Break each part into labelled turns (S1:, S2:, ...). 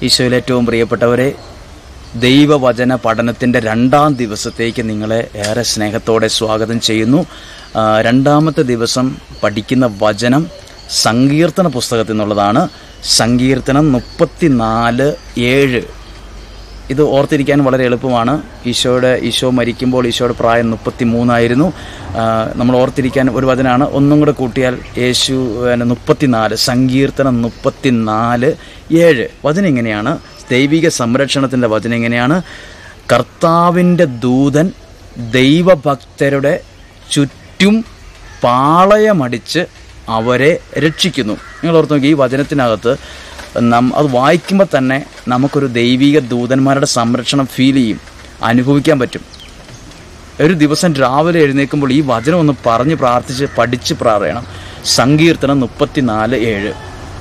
S1: ഈശോയിൽ ഏറ്റവും പ്രിയപ്പെട്ടവരെ ദൈവവചന പഠനത്തിൻ്റെ രണ്ടാം ദിവസത്തേക്ക് നിങ്ങളെ ഏറെ സ്നേഹത്തോടെ സ്വാഗതം ചെയ്യുന്നു ആ, രണ്ടാമത്തെ ദിവസം പഠിക്കുന്ന വചനം സങ്കീർത്തന പുസ്തകത്തിൽ നിന്നുള്ളതാണ് സങ്കീർത്തനം മുപ്പത്തിനാല് ഏഴ് ഇത് ഓർത്തിരിക്കാൻ വളരെ എളുപ്പമാണ് ഈശോയുടെ ഈശോ മരിക്കുമ്പോൾ ഈശോയുടെ പ്രായം മുപ്പത്തി മൂന്നായിരുന്നു നമ്മൾ ഓർത്തിരിക്കാൻ ഒരു വചനമാണ് ഒന്നും കൂടെ കൂട്ടിയാൽ യേശു മുപ്പത്തിനാല് സങ്കീർത്തനം മുപ്പത്തിനാല് ഏഴ് വചനം ഇങ്ങനെയാണ് ദൈവിക സംരക്ഷണത്തിൻ്റെ വചനം ഇങ്ങനെയാണ് കർത്താവിൻ്റെ ദൂതൻ ദൈവഭക്തരുടെ ചുറ്റും പാളയമടിച്ച് അവരെ രക്ഷിക്കുന്നു നിങ്ങൾ ഓർത്ത് നോക്കി ഈ വചനത്തിനകത്ത് നം അത് വായിക്കുമ്പോൾ തന്നെ നമുക്കൊരു ദൈവിക ദൂതന്മാരുടെ സംരക്ഷണം ഫീൽ ചെയ്യും അനുഭവിക്കാൻ പറ്റും ഒരു ദിവസം രാവിലെ എഴുന്നേൽക്കുമ്പോൾ ഈ വചനം ഒന്ന് പറഞ്ഞ് പ്രാർത്ഥിച്ച് പഠിച്ച് പ്രാർത്ഥിക്കണം സങ്കീർത്തനം മുപ്പത്തിനാല് ഏഴ്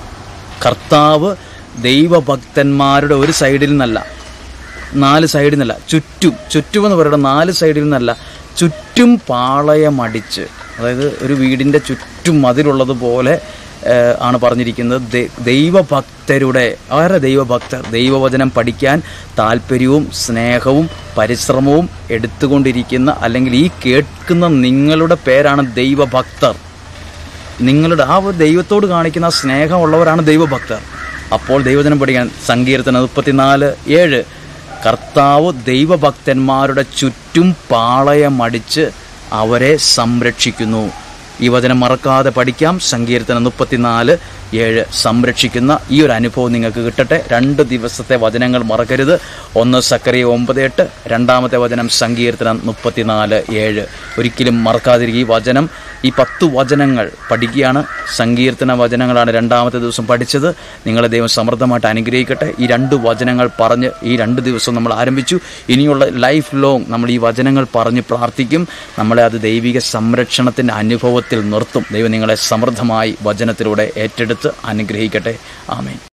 S1: കർത്താവ് ദൈവഭക്തന്മാരുടെ ഒരു സൈഡിൽ നിന്നല്ല നാല് സൈഡിൽ നിന്നല്ല ചുറ്റും ചുറ്റും എന്ന് പറയുന്നത് നാല് സൈഡിൽ നിന്നല്ല ചുറ്റും പാളയമടിച്ച് അതായത് ഒരു വീടിൻ്റെ ചുറ്റും മതിലുള്ളതുപോലെ ഏഹ്, ആണ് പറഞ്ഞിരിക്കുന്നത് ദൈ- ദൈവഭക്തരുടെ ആരെ ദൈവഭക്തർ ദൈവവചനം പഠിക്കാൻ താല്പര്യവും സ്നേഹവും പരിശ്രമവും എടുത്തുകൊണ്ടിരിക്കുന്ന അല്ലെങ്കിൽ ഈ കേൾക്കുന്ന നിങ്ങളുടെ പേരാണ് ദൈവഭക്തർ നിങ്ങളുടെ ആ ഒരു ദൈവത്തോട് കാണിക്കുന്ന ആ സ്നേഹമുള്ളവരാണ് ദൈവഭക്തർ അപ്പോൾ ദൈവജനം പഠിക്കാൻ സങ്കീർത്തനം മുപ്പത്തിനാല് ഏഴ് കർത്താവ് ദൈവഭക്തന്മാരുടെ ചുറ്റും പാളയമടിച്ച് അവരെ സംരക്ഷിക്കുന്നു ഈ വചനം മറക്കാതെ പഠിക്കാം സങ്കീർത്തനം മുപ്പത്തിനാല് ഏഴ് സംരക്ഷിക്കുന്ന ഈ ഒരു അനുഭവം നിങ്ങൾക്ക് കിട്ടട്ടെ രണ്ട് ദിവസത്തെ വചനങ്ങൾ മറക്കരുത് ഒന്ന് സക്കറിയ ഒമ്പത് എട്ട് രണ്ടാമത്തെ വചനം സങ്കീർത്തനം മുപ്പത്തിനാല് ഏഴ് ഒരിക്കലും മറക്കാതിരിക്കുക ഈ വചനം ഈ പത്ത് വചനങ്ങൾ പഠിക്കുകയാണ് സങ്കീർത്തന വചനങ്ങളാണ് രണ്ടാമത്തെ ദിവസം പഠിച്ചത് നിങ്ങളെ ദൈവം സമൃദ്ധമായിട്ട് അനുഗ്രഹിക്കട്ടെ ഈ രണ്ട് വചനങ്ങൾ പറഞ്ഞ് ഈ രണ്ട് ദിവസം നമ്മൾ ആരംഭിച്ചു ഇനിയുള്ള ലൈഫ് ലോങ് നമ്മൾ ഈ വചനങ്ങൾ പറഞ്ഞ് പ്രാർത്ഥിക്കും നമ്മളെ അത് ദൈവിക സംരക്ഷണത്തിൻ്റെ അനുഭവത്തിൽ നിർത്തും ദൈവം നിങ്ങളെ സമൃദ്ധമായി വചനത്തിലൂടെ ഏറ്റെടുത്ത് അനുഗ്രഹിക്കട്ടെ ആമേൻ